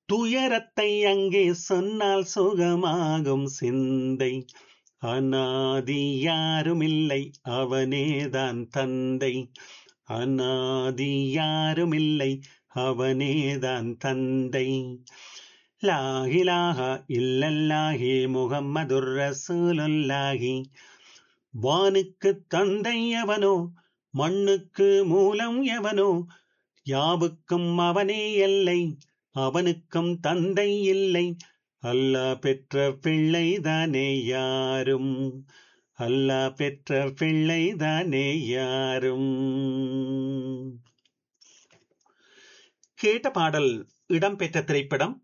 துயரத்தை அங்கே சொன்னால் சுகமாகும் சிந்தை அநாதி யாருமில்லை அவனேதான் தந்தை அநாதி யாருமில்லை அவனேதான் தந்தை லாஹிலாஹா இல்லல்லாஹி முகம்மதுர் ரசூலுல்லாஹி வானுக்கு தந்தை எவனோ மண்ணுக்கு மூலம் எவனோ யாவுக்கும் அவனே எல்லை அவனுக்கும் தந்தை இல்லை அல்லாஹ் பெற்ற பிள்ளைதானே யாரும் அல்லாஹ் பெற்ற பிள்ளைதானே யாரும் கேட்ட பாடல் இடம்பெற்ற திரைப்படம்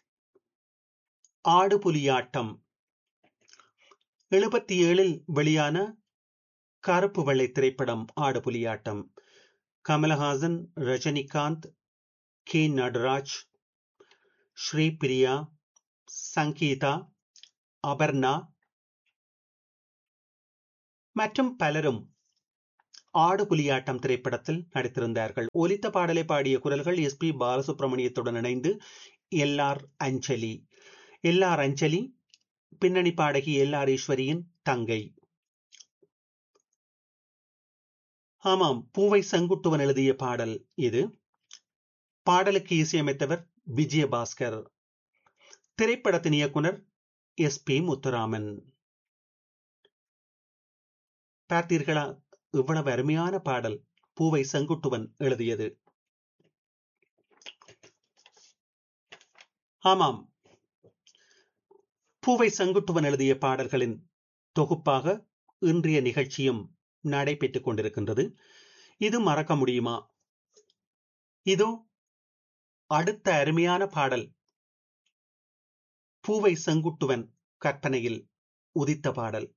ஆடு புலியாட்டம் எழுபத்தி ஏழில் வெளியான கருப்பு வெள்ளை திரைப்படம் ஆடு புலியாட்டம் கமலஹாசன் ரஜினிகாந்த் கே நடராஜ் ஸ்ரீபிரியா சங்கீதா அபர்ணா மற்றும் பலரும் ஆடு புலியாட்டம் திரைப்படத்தில் நடித்திருந்தார்கள் ஒலித்த பாடலை பாடிய குரல்கள் எஸ் பி பாலசுப்ரமணியத்துடன் இணைந்து L R Anjali L R Anjali பின்னணி பாடகி எல் ஆர் ஈஸ்வரியின் தங்கை ஆமாம் பூவை செங்குட்டுவன் எழுதிய பாடல் இது பாடலுக்கு இசையமைத்தவர் விஜயபாஸ்கர் திரைப்படத்தின் இயக்குனர் எஸ் பி முத்துராமன் பார்த்தீர்களா இவ்வளவு அருமையான பாடல் பூவை செங்குட்டுவன் எழுதியது ஆமாம் பூவை செங்குட்டுவன் எழுதிய பாடல்களின் தொகுப்பாக இன்றைய நிகழ்ச்சியும் நடைபெற்றுக் கொண்டிருக்கின்றது இது மறக்க முடியுமா இதோ அடுத்த அருமையான பாடல் பூவை செங்குட்டுவன் கற்பனையில் உதித்த பாடல்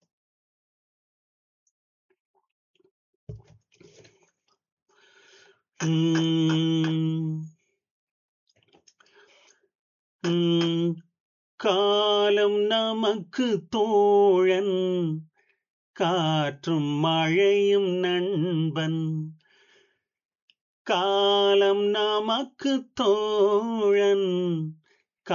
காலம் நமக்கு தோழன் காற்றும் மழையும் நண்பன் காலம் நமக்கு தோழன்